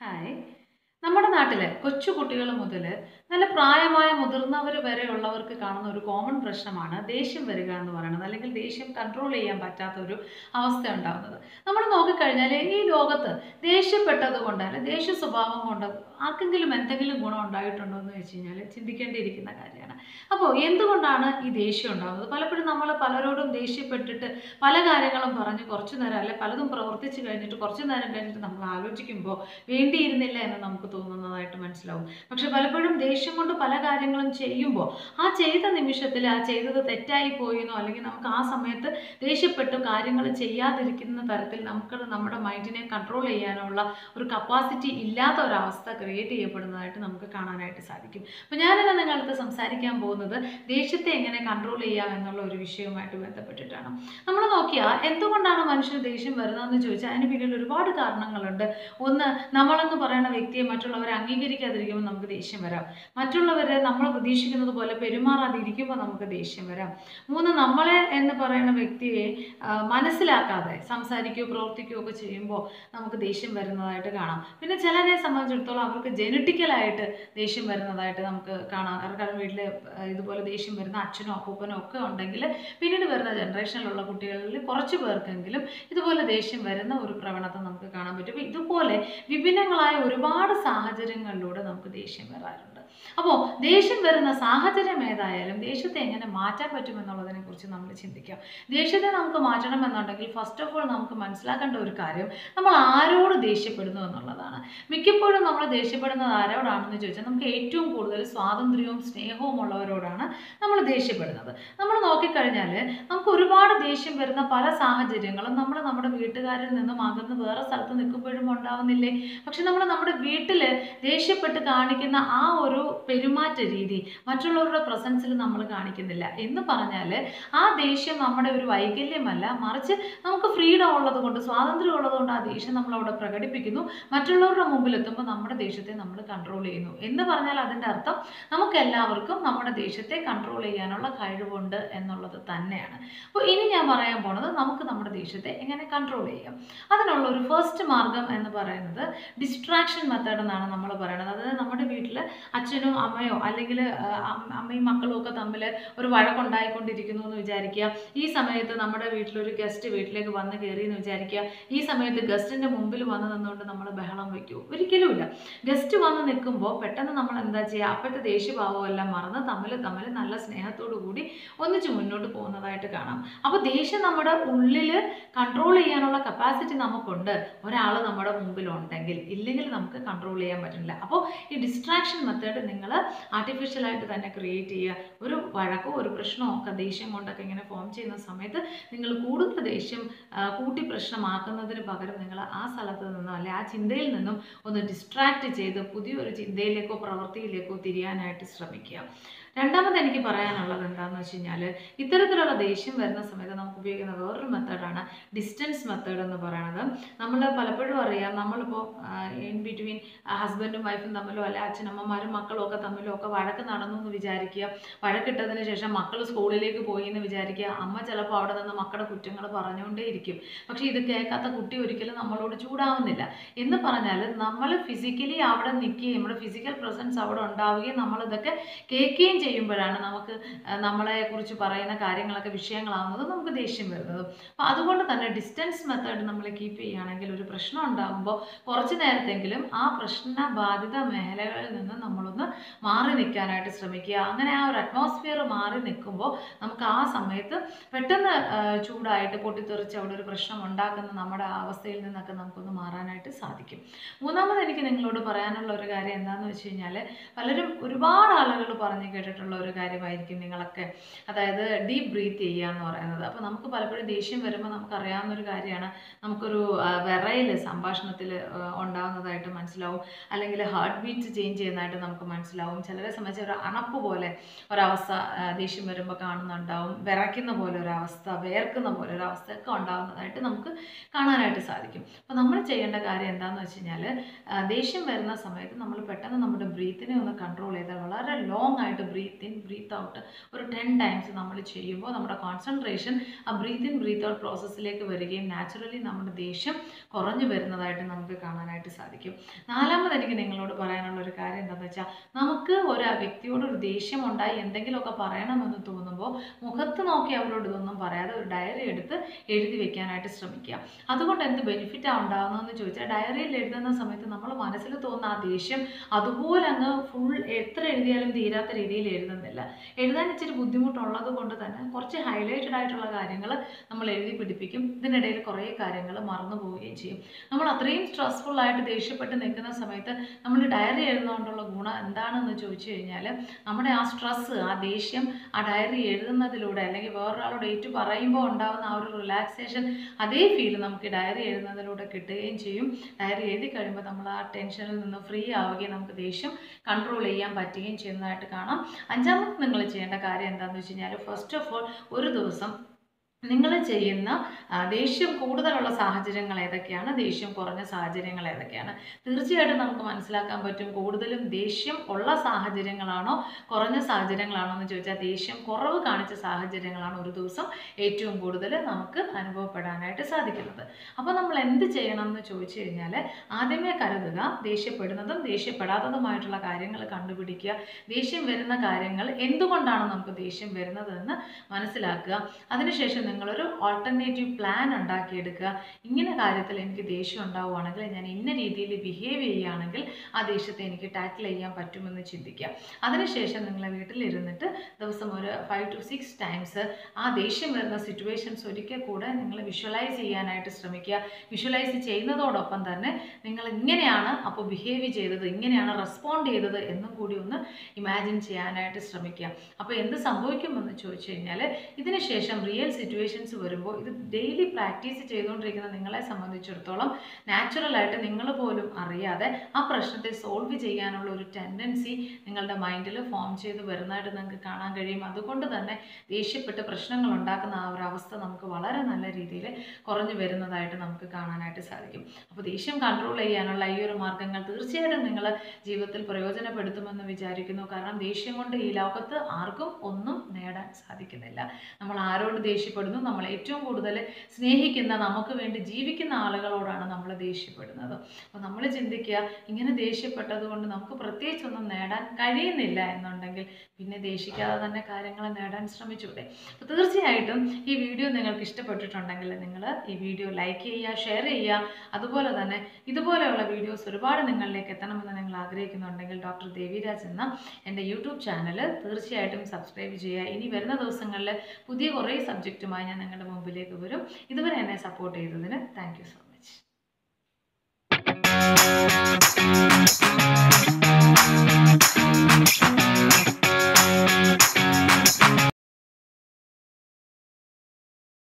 hi നമ്മുടെ നാട്ടിൽ കൊച്ചു കുട്ടികൾ മുതൽ നല്ല പ്രായമായ മുതിർന്നവർ വരെ ഉള്ളവർക്ക് കാണുന്ന ഒരു കോമൺ പ്രശ്നമാണ് ദേഷ്യം വരിക എന്ന് പറയുന്നത് അല്ലെങ്കിൽ ദേഷ്യം കൺട്രോൾ ചെയ്യാൻ പറ്റാത്ത ഒരു അവസ്ഥ ഉണ്ടാകുന്നത് നമ്മൾ നോക്കിക്കഴിഞ്ഞാൽ ഈ ലോകത്ത് ദേഷ്യപ്പെട്ടത് കൊണ്ട് അല്ലെങ്കിൽ ദേഷ്യ സ്വഭാവം കൊണ്ട് ആർക്കെങ്കിലും എന്തെങ്കിലും ഗുണം ഉണ്ടായിട്ടുണ്ടോ എന്ന് വെച്ച് കഴിഞ്ഞാൽ ചിന്തിക്കേണ്ടിയിരിക്കുന്ന കാര്യമാണ് അപ്പോൾ എന്തുകൊണ്ടാണ് ഈ ദേഷ്യം ഉണ്ടാകുന്നത് പലപ്പോഴും നമ്മൾ പലരോടും ദേഷ്യപ്പെട്ടിട്ട് പല കാര്യങ്ങളും പറഞ്ഞ് കുറച്ച് നേരം അല്ലെ പലതും പ്രവർത്തിച്ച് കഴിഞ്ഞിട്ട് കുറച്ച് നേരം കഴിഞ്ഞിട്ട് നമ്മൾ ആലോചിക്കുമ്പോൾ വേണ്ടിയിരുന്നില്ല എന്ന് നമുക്ക് തോന്നുന്നതായിട്ട് മനസ്സിലാവും പക്ഷെ പലപ്പോഴും ദേഷ്യം കൊണ്ട് പല കാര്യങ്ങളും ചെയ്യുമ്പോൾ ആ ചെയ്ത നിമിഷത്തിൽ ആ ചെയ്തത് തെറ്റായി പോയെന്നോ അല്ലെങ്കിൽ നമുക്ക് ആ സമയത്ത് ദേഷ്യപ്പെട്ട് കാര്യങ്ങൾ ചെയ്യാതിരിക്കുന്ന തരത്തിൽ നമുക്ക് നമ്മുടെ മൈൻഡിനെ കൺട്രോൾ ചെയ്യാനുള്ള ഒരു കപ്പാസിറ്റി ഇല്ലാത്ത ഒരവസ്ഥ ക്രിയേറ്റ് ചെയ്യപ്പെടുന്നതായിട്ട് നമുക്ക് കാണാനായിട്ട് സാധിക്കും അപ്പോൾ ഞാനിന്ന് നിങ്ങളടുത്ത് സംസാരിക്കാൻ പോകുന്നത് ദേഷ്യത്തെ എങ്ങനെ കൺട്രോൾ ചെയ്യാം എന്നുള്ള ഒരു വിഷയവുമായിട്ട് ബന്ധപ്പെട്ടിട്ടാണ് നമ്മൾ നോക്കിയാൽ എന്തുകൊണ്ടാണ് മനുഷ്യന് ദേഷ്യം വരുന്നതെന്ന് ചോദിച്ചാൽ അതിന് പിന്നിൽ ഒരുപാട് കാരണങ്ങളുണ്ട് ഒന്ന് നമ്മളെന്ന് പറയുന്ന വ്യക്തിയെ മറ്റുള്ളവരെ അംഗീകരിക്കാതിരിക്കുമ്പോൾ നമുക്ക് ദേഷ്യം വരാം മറ്റുള്ളവരെ നമ്മൾ പ്രതീക്ഷിക്കുന്നത് പോലെ പെരുമാറാതിരിക്കുമ്പോൾ നമുക്ക് ദേഷ്യം വരാം മൂന്ന് നമ്മളെ എന്ന് പറയുന്ന വ്യക്തിയെ ആ, മനസ്സിലാക്കാതെ സംസാരിക്കുകയോ പ്രവർത്തിക്കുകയോ ഒക്കെ ചെയ്യുമ്പോൾ നമുക്ക് ദേഷ്യം വരുന്നതായിട്ട് കാണാം പിന്നെ ചിലരെ സംബന്ധിച്ചിടത്തോളം അവർക്ക് ജനറ്റിക്കലായിട്ട് ദേഷ്യം വരുന്നതായിട്ട് നമുക്ക് കാണാം കാരണം വീട്ടിൽ ഇതുപോലെ ദേഷ്യം വരുന്ന അച്ഛനോ അപ്പൂപ്പനോ ഒക്കെ ഉണ്ടെങ്കിൽ പിന്നീട് വരുന്ന ജനറേഷനിലുള്ള കുട്ടികളിൽ കുറച്ച് പേർക്കെങ്കിലും ഇതുപോലെ ദേഷ്യം വരുന്ന ഒരു പ്രവണത നമുക്ക് കാണാൻ പറ്റും അപ്പോൾ ഇതുപോലെ വിഭിന്നങ്ങളായ ഒരുപാട് സാഹചര്യങ്ങളിലൂടെ നമുക്ക് ദേഷ്യം വരാറുണ്ട് അപ്പോൾ ദേഷ്യം വരുന്ന സാഹചര്യം ഏതായാലും ദേഷ്യത്തെ എങ്ങനെ മാറ്റാൻ പറ്റുമെന്നുള്ളതിനെ കുറിച്ച് നമ്മൾ ചിന്തിക്കാം ദേഷ്യത്തെ നമുക്ക് മാറ്റണമെന്നുണ്ടെങ്കിൽ ഫസ്റ്റ് ഓഫ് ഓൾ നമുക്ക് മനസ്സിലാക്കേണ്ട ഒരു കാര്യം നമ്മൾ ആരോട് ദേഷ്യപ്പെടുന്നു എന്നുള്ളതാണ് മിക്കപ്പോഴും നമ്മൾ ദേഷ്യപ്പെടുന്നത് ആരോടാണെന്ന് ചോദിച്ചാൽ നമുക്ക് ഏറ്റവും കൂടുതൽ സ്വാതന്ത്ര്യവും സ്നേഹവും ഉള്ളവരോടാണ് നമ്മൾ ദേഷ്യപ്പെടുന്നത് നമ്മൾ നോക്കിക്കഴിഞ്ഞാൽ നമുക്ക് ഒരുപാട് ദേഷ്യം വരുന്ന പല സാഹചര്യങ്ങളും നമ്മൾ നമ്മുടെ വീട്ടുകാരിൽ നിന്നും അകന്ന് വേറെ സ്ഥലത്ത് നിൽക്കുമ്പോഴും ഉണ്ടാവുന്നില്ലേ പക്ഷെ നമ്മൾ നമ്മുടെ വീട്ടിൽ ദേഷ്യപ്പെട്ട് കാണിക്കുന്ന ആ ഒരു പെരുമാറ്റ രീതി മറ്റുള്ളവരുടെ പ്രസൻസിൽ നമ്മൾ കാണിക്കുന്നില്ല എന്ന് പറഞ്ഞാൽ ആ ദേഷ്യം നമ്മുടെ ഒരു വൈകല്യമല്ല മറിച്ച് നമുക്ക് ഫ്രീഡം ഉള്ളത് കൊണ്ട് സ്വാതന്ത്ര്യം ഉള്ളത് കൊണ്ട് ആ ദേഷ്യം നമ്മൾ അവിടെ പ്രകടിപ്പിക്കുന്നു മറ്റുള്ളവരുടെ മുമ്പിൽ എത്തുമ്പോൾ നമ്മുടെ ദേഷ്യത്തെ നമ്മൾ കൺട്രോൾ ചെയ്യുന്നു എന്ന് പറഞ്ഞാൽ അതിൻ്റെ അർത്ഥം നമുക്ക് എല്ലാവർക്കും നമ്മുടെ ദേഷ്യത്തെ കൺട്രോൾ ചെയ്യാനുള്ള കഴിവുണ്ട് എന്നുള്ളത് തന്നെയാണ് അപ്പോൾ ഇനി ഞാൻ പറയാൻ പോണത് നമുക്ക് നമ്മുടെ ദേഷ്യത്തെ എങ്ങനെ കൺട്രോൾ ചെയ്യാം അതിനുള്ള ഒരു ഫസ്റ്റ് മാർഗം എന്ന് പറയുന്നത് ഡിസ്ട്രാക്ഷൻ മെത്തേഡ് എന്നാണ് നമ്മൾ പറയുന്നത് അതായത് നമ്മുടെ വീട്ടിൽ അച്ഛനും അമ്മയോ അല്ലെങ്കിൽ അമ്മയും മക്കളും ഒക്കെ തമ്മിൽ ഒരു വഴക്കുണ്ടായിക്കൊണ്ടിരിക്കുന്നു എന്ന് വിചാരിക്കുക ഈ സമയത്ത് നമ്മുടെ വീട്ടിലൊരു ഗസ്റ്റ് വീട്ടിലേക്ക് വന്ന് കയറി എന്ന് വിചാരിക്കുക ഈ സമയത്ത് ഗസ്റ്റിൻ്റെ മുമ്പിൽ വന്ന് നിന്നുകൊണ്ട് നമ്മൾ ബഹളം വയ്ക്കൂ ഒരിക്കലുമില്ല ഗസ്റ്റ് വന്ന് നിൽക്കുമ്പോൾ പെട്ടെന്ന് നമ്മൾ എന്താ ചെയ്യുക അപ്പോഴത്തെ ദേഷ്യഭാവം എല്ലാം മറന്ന് തമ്മിൽ തമ്മിൽ നല്ല സ്നേഹത്തോടു കൂടി ഒന്നിച്ച് മുന്നോട്ട് പോകുന്നതായിട്ട് കാണാം അപ്പോൾ ദേഷ്യം നമ്മുടെ ഉള്ളിൽ കൺട്രോൾ ചെയ്യാനുള്ള കപ്പാസിറ്റി നമുക്കുണ്ട് ഒരാൾ നമ്മുടെ മുമ്പിലുണ്ടെങ്കിൽ ഇല്ലെങ്കിൽ നമുക്ക് കൺട്രോൾ ചെയ്യാൻ പറ്റില്ല അപ്പോൾ ഈ ഡിസ്ട്രാക്ഷൻ മെത്തേഡ് നിങ്ങൾ ആർട്ടിഫിഷ്യലായിട്ട് തന്നെ ക്രിയേറ്റ് ചെയ്യുക ഒരു വഴക്കോ ഒരു പ്രശ്നമോ ഒക്കെ ദേഷ്യം കൊണ്ടൊക്കെ ഇങ്ങനെ ഫോം ചെയ്യുന്ന സമയത്ത് നിങ്ങൾ കൂടുതൽ ദേഷ്യം ആ, കൂട്ടി പ്രശ്നമാക്കുന്നതിന് പകരം നിങ്ങൾ ആ സ്ഥലത്ത് നിന്നും അല്ലെ ആ ചിന്തയിൽ നിന്നും ഒന്ന് ഡിസ്ട്രാക്റ്റ് ചെയ്ത് പുതിയൊരു ചിന്തയിലേക്കോ പ്രവൃത്തിയിലേക്കോ തിരിയാനായിട്ട് ശ്രമിക്കുക രണ്ടാമത് എനിക്ക് പറയാനുള്ളത് എന്താണെന്ന് വെച്ച് കഴിഞ്ഞാൽ ഇത്തരത്തിലുള്ള ദേഷ്യം വരുന്ന സമയത്ത് നമുക്ക് ഉപയോഗിക്കുന്ന വേറൊരു മെത്തേഡാണ് ഡിസ്റ്റൻസ് മെത്തേഡ് എന്ന് പറയുന്നത് നമ്മൾ പലപ്പോഴും അറിയാം നമ്മളിപ്പോൾ ഇൻ ബിറ്റ്വീൻ ഹസ്ബൻഡും വൈഫും തമ്മിലോ അല്ലെ അച്ഛനമ്മമാരും മക്കളും ഒക്കെ തമ്മിലോ ഒക്കെ വഴക്ക് നടന്നു എന്ന് വിചാരിക്കുക വഴക്കിട്ടതിന് ശേഷം മക്കൾ സ്കൂളിലേക്ക് പോയി എന്ന് വിചാരിക്കുക അമ്മ ചിലപ്പോൾ അവിടെ നിന്ന് മക്കളുടെ കുറ്റങ്ങൾ പറഞ്ഞുകൊണ്ടേയിരിക്കും പക്ഷേ ഇത് കേൾക്കാത്ത കുട്ടി ഒരിക്കലും നമ്മളോട് ചൂടാവുന്നില്ല എന്ന് പറഞ്ഞാൽ നമ്മൾ ഫിസിക്കലി അവിടെ നിൽക്കുകയും നമ്മുടെ ഫിസിക്കൽ പ്രസൻസ് അവിടെ ഉണ്ടാവുകയും നമ്മളിതൊക്കെ കേൾക്കുകയും ചെയ്യുമ്പോഴാണ് നമുക്ക് ആ, നമ്മളെ കുറിച്ച് പറയുന്ന കാര്യങ്ങളൊക്കെ വിഷയങ്ങളാവുന്നത് നമുക്ക് ദേഷ്യം വരുന്നത് അപ്പോൾ അതുകൊണ്ട് തന്നെ ഡിസ്റ്റൻസ് മെത്തേഡ് നമ്മൾ കീപ്പ് ചെയ്യുകയാണെങ്കിൽ ഒരു പ്രശ്നം ഉണ്ടാകുമ്പോൾ കുറച്ച് നേരത്തെങ്കിലും ആ പ്രശ്ന ബാധിത മേഖലകളിൽ നിന്ന് നമ്മളൊന്ന് മാറി നിൽക്കാനായിട്ട് ശ്രമിക്കുക അങ്ങനെ ആ ഒരു അറ്റ്മോസ്ഫിയർ മാറി നിൽക്കുമ്പോൾ നമുക്ക് ആ സമയത്ത് പെട്ടെന്ന് ആ, ചൂടായിട്ട് പൊട്ടിത്തെറിച്ച് അവിടെ ഒരു പ്രശ്നം ഉണ്ടാക്കുന്ന നമ്മുടെ ആ അവസ്ഥയിൽ നിന്നൊക്കെ നമുക്കൊന്ന് മാറാനായിട്ട് സാധിക്കും മൂന്നാമത് എനിക്ക് നിങ്ങളോട് പറയാനുള്ള ഒരു കാര്യം എന്താണെന്ന് വെച്ച് കഴിഞ്ഞാൽ പലരും ഒരുപാട് ആളുകൾ പറഞ്ഞു കേട്ടിട്ടുള്ള ഒരു കാര്യമായിരിക്കും നിങ്ങളൊക്കെ അതായത് ഡീപ്പ് ബ്രീത്ത് ചെയ്യുക എന്ന് പറയുന്നത് അപ്പോൾ നമുക്ക് പലപ്പോഴും ദേഷ്യം വരുമ്പോൾ നമുക്കറിയാവുന്ന ഒരു കാര്യമാണ് നമുക്കൊരു വിറയിൽ സംഭാഷണത്തിൽ ഉണ്ടാകുന്നതായിട്ട് മനസ്സിലാവും അല്ലെങ്കിൽ ഹാർട്ട് ബീറ്റ് ചേഞ്ച് ചെയ്യുന്നതായിട്ട് നമുക്ക് മനസ്സിലാവും ചിലരെ സംബന്ധിച്ച് ഒരു അണപ്പ് പോലെ ഒരവസ്ഥ ആ, ദേഷ്യം വരുമ്പോൾ കാണുന്നുണ്ടാവും വിറയ്ക്കുന്ന പോലെ ഒരവസ്ഥ വേർക്കുന്ന പോലെ ഒരവസ്ഥയൊക്കെ ഉണ്ടാകുന്നതായിട്ട് നമുക്ക് കാണാനായിട്ട് സാധിക്കും അപ്പോൾ നമ്മൾ ചെയ്യേണ്ട കാര്യം എന്താണെന്ന് വെച്ച് കഴിഞ്ഞാൽ ദേഷ്യം വരുന്ന സമയത്ത് നമ്മൾ പെട്ടെന്ന് നമ്മുടെ ബ്രീത്തിനെ ഒന്ന് കൺട്രോൾ ചെയ്താൽ വളരെ ലോങ് ആയിട്ട് ബ്രീത്ത് ഇൻ ബ്രീത്ത് ഔട്ട് ഒരു ടെൻ ടൈംസ് നമ്മൾ ചെയ്യുമ്പോൾ നമ്മുടെ കോൺസെൻട്രേഷൻ ആ ബ്രീത്ത് ഇൻ ബ്രീത്ത് ഔട്ട് പ്രോസസ്സിലേക്ക് വരികയും നാച്ചുറലി നമ്മുടെ ദേഷ്യം കുറഞ്ഞു വരുന്നതായിട്ട് നമുക്ക് കാണാനായിട്ട് സാധിക്കും നാലാമത് എനിക്ക് നിങ്ങളോട് പറയാനുള്ള ഒരു കാര്യം എന്താണെന്ന് വെച്ചാൽ നമുക്ക് ഒരു വ്യക്തിയോട് ഒരു ദേഷ്യം ഉണ്ടായി എന്തെങ്കിലുമൊക്കെ പറയണമെന്ന് തോന്നുമ്പോൾ മുഖത്ത് നോക്കി അവരോട് ഇതൊന്നും പറയാതെ ഒരു ഡയറി എടുത്ത് എഴുതി വെക്കാനായിട്ട് ശ്രമിക്കുക അതുകൊണ്ട് എന്ത് ബെനിഫിറ്റാണ് ഉണ്ടാകുന്നതെന്ന് ചോദിച്ചാൽ ഡയറിയിൽ എഴുതുന്ന സമയത്ത് നമ്മൾ മനസ്സിൽ തോന്നുന്ന ആ ദേഷ്യം അതുപോലെ അങ്ങ് ഫുൾ എത്ര എഴുതിയാലും തീരാത്ത രീതിയിൽ എഴുതുന്നില്ല എഴുതാൻ ഇച്ചിരി ബുദ്ധിമുട്ടുള്ളത് കൊണ്ട് തന്നെ കുറച്ച് ഹൈലൈറ്റഡ് ആയിട്ടുള്ള കാര്യങ്ങൾ നമ്മൾ എഴുതി പിടിപ്പിക്കും ഇതിനിടയിൽ കുറേ കാര്യങ്ങൾ മറന്നു പോവുകയും ചെയ്യും നമ്മൾ അത്രയും സ്ട്രെസ്ഫുൾ ആയിട്ട് ദേഷ്യപ്പെട്ട് നിൽക്കുന്ന സമയത്ത് നമ്മൾ ഡയറി എഴുതുന്നതുകൊണ്ടുള്ള ഗുണം എന്താണെന്ന് ചോദിച്ചു കഴിഞ്ഞാൽ നമ്മുടെ ആ സ്ട്രെസ്സ് ആ ദേഷ്യം ആ ഡയറി എഴുതുന്നതിലൂടെ അല്ലെങ്കിൽ വേറൊരാളോട് ഏറ്റു പറയുമ്പോൾ ഉണ്ടാകുന്ന ആ ഒരു റിലാക്സേഷൻ അതേ ഫീൽ നമുക്ക് ഡയറി എഴുതുന്നതിലൂടെ കിട്ടുകയും ചെയ്യും ഡയറി എഴുതി കഴിയുമ്പോൾ നമ്മൾ ആ ടെൻഷനിൽ നിന്ന് ഫ്രീ ആവുകയും നമുക്ക് ദേഷ്യം കൺട്രോൾ ചെയ്യാൻ പറ്റുകയും ചെയ്യുന്നതായിട്ട് കാണാം അഞ്ചാമത് നിങ്ങൾ ചെയ്യേണ്ട കാര്യം എന്താണെന്ന് വെച്ച് കഴിഞ്ഞാൽ ഫസ്റ്റ് ഓഫ് ഓൾ ഒരു ദിവസം നിങ്ങൾ ചെയ്യുന്ന ആ, ദേഷ്യം കൂടുതലുള്ള സാഹചര്യങ്ങൾ ഏതൊക്കെയാണ് ദേഷ്യം കുറഞ്ഞ സാഹചര്യങ്ങൾ ഏതൊക്കെയാണ് തീർച്ചയായിട്ടും നമുക്ക് മനസ്സിലാക്കാൻ പറ്റും കൂടുതലും ദേഷ്യം ഉള്ള സാഹചര്യങ്ങളാണോ കുറഞ്ഞ സാഹചര്യങ്ങളാണോ എന്ന് ചോദിച്ചാൽ ദേഷ്യം കുറവ് കാണിച്ച സാഹചര്യങ്ങളാണ് ഒരു ദിവസം ഏറ്റവും കൂടുതൽ നമുക്ക് അനുഭവപ്പെടാനായിട്ട് സാധിക്കുന്നത് അപ്പോൾ നമ്മൾ എന്ത് ചെയ്യണം എന്ന് ചോദിച്ചു കഴിഞ്ഞാൽ ആദ്യമേ കരുതുക ദേഷ്യപ്പെടുന്നതും ദേഷ്യപ്പെടാത്തതുമായിട്ടുള്ള കാര്യങ്ങൾ കണ്ടുപിടിക്കുക ദേഷ്യം വരുന്ന കാര്യങ്ങൾ എന്തുകൊണ്ടാണ് നമുക്ക് ദേഷ്യം വരുന്നതെന്ന് മനസ്സിലാക്കുക അതിനുശേഷം നിങ്ങളൊരു ഓൾട്ടർനേറ്റീവ് പ്ലാൻ ഉണ്ടാക്കിയെടുക്കുക ഇങ്ങനെ കാര്യത്തിൽ എനിക്ക് ദേഷ്യം ഉണ്ടാവുകയാണെങ്കിൽ ഞാൻ ഇന്ന രീതിയിൽ ബിഹേവ് ചെയ്യുകയാണെങ്കിൽ ആ ദേഷ്യത്തെ എനിക്ക് ടാക്കിൾ ചെയ്യാൻ പറ്റുമെന്ന് ചിന്തിക്കുക അതിനുശേഷം നിങ്ങൾ വീട്ടിലിരുന്നിട്ട് ദിവസം ഒരു ഫൈവ് ടു സിക്സ് ടൈംസ് ആ ദേഷ്യം വരുന്ന സിറ്റുവേഷൻസ് ഒരിക്കൽ കൂടെ നിങ്ങൾ വിഷ്വലൈസ് ചെയ്യാനായിട്ട് ശ്രമിക്കുക വിഷ്വലൈസ് ചെയ്യുന്നതോടൊപ്പം തന്നെ നിങ്ങൾ ഇങ്ങനെയാണ് അപ്പോൾ ബിഹേവ് ചെയ്തത് ഇങ്ങനെയാണ് റെസ്പോണ്ട് ചെയ്തത് എന്നും കൂടി ഒന്ന് ഇമാജിൻ ചെയ്യാനായിട്ട് ശ്രമിക്കുക അപ്പോൾ എന്ത് സംഭവിക്കുമെന്ന് ചോദിച്ചു കഴിഞ്ഞാൽ ഇതിന് ശേഷം റിയൽ സിറ്റുവേഷൻസ് വരുമ്പോൾ ഇത് ഡെയിലി പ്രാക്ടീസ് ചെയ്തുകൊണ്ടിരിക്കുന്ന നിങ്ങളെ സംബന്ധിച്ചിടത്തോളം നാച്ചുറലായിട്ട് നിങ്ങൾ പോലും അറിയാതെ ആ പ്രശ്നത്തെ സോൾവ് ചെയ്യാനുള്ള ഒരു ടെൻഡൻസി നിങ്ങളുടെ മൈൻഡിൽ ഫോം ചെയ്ത് വരുന്നതായിട്ട് നിങ്ങൾക്ക് കാണാൻ കഴിയും അതുകൊണ്ട് തന്നെ ദേഷ്യപ്പെട്ട് പ്രശ്നങ്ങൾ ഉണ്ടാക്കുന്ന ആ ഒരു അവസ്ഥ നമുക്ക് വളരെ നല്ല രീതിയിൽ കുറഞ്ഞു വരുന്നതായിട്ട് നമുക്ക് കാണാനായിട്ട് സാധിക്കും അപ്പോൾ ദേഷ്യം കൺട്രോൾ ചെയ്യാനുള്ള ഈ ഒരു മാർഗ്ഗങ്ങൾ തീർച്ചയായിട്ടും നിങ്ങൾ ജീവിതത്തിൽ പ്രയോജനപ്പെടുത്തുമെന്ന് വിചാരിക്കുന്നു കാരണം ദേഷ്യം കൊണ്ട് ഈ ലോകത്ത് ആർക്കും ഒന്നും നേടാൻ സാധിക്കുന്നില്ല നമ്മൾ ആരോട് ദേഷ്യപ്പെടുന്നു നമ്മൾ ഏറ്റവും കൂടുതൽ സ്നേഹിക്കുന്ന നമുക്ക് വേണ്ടി ജീവിക്കുന്ന ആളുകളോടാണ് നമ്മൾ ദേഷ്യപ്പെടുന്നത് അപ്പോൾ നമ്മൾ ചിന്തിക്കുക ഇങ്ങനെ ദേഷ്യപ്പെട്ടത് കൊണ്ട് നമുക്ക് പ്രത്യേകിച്ചൊന്നും നേടാൻ കഴിയുന്നില്ല എന്നുണ്ടെങ്കിൽ പിന്നെ ദേഷിക്കാതെ തന്നെ കാര്യങ്ങൾ നേടാൻ ശ്രമിച്ചൂടെ അപ്പോൾ തീർച്ചയായിട്ടും ഈ വീഡിയോ നിങ്ങൾക്ക് ഇഷ്ടപ്പെട്ടിട്ടുണ്ടെങ്കിൽ നിങ്ങൾ ഈ വീഡിയോ ലൈക്ക് ചെയ്യുക ഷെയർ ചെയ്യുക അതുപോലെ തന്നെ ഇതുപോലെയുള്ള വീഡിയോസ് ഒരുപാട് നിങ്ങളിലേക്ക് എത്തണമെന്ന് നിങ്ങൾ ആഗ്രഹിക്കുന്നുണ്ടെങ്കിൽ ഡോക്ടർ ദേവിരാജ് എന്ന എൻ്റെ യൂട്യൂബ് ചാനൽ തീർച്ചയായിട്ടും സബ്സ്ക്രൈബ് ചെയ്യുക ഇനി വരുന്ന ദിവസങ്ങളിൽ പുതിയ കുറേ സബ്ജക്റ്റുമായി ഞാൻ നിങ്ങളുടെ മുമ്പിലേക്ക് വരും ഇതുവരെ എന്നെ സപ്പോർട്ട് ചെയ്തതിന് താങ്ക് യു സോ മച്ച്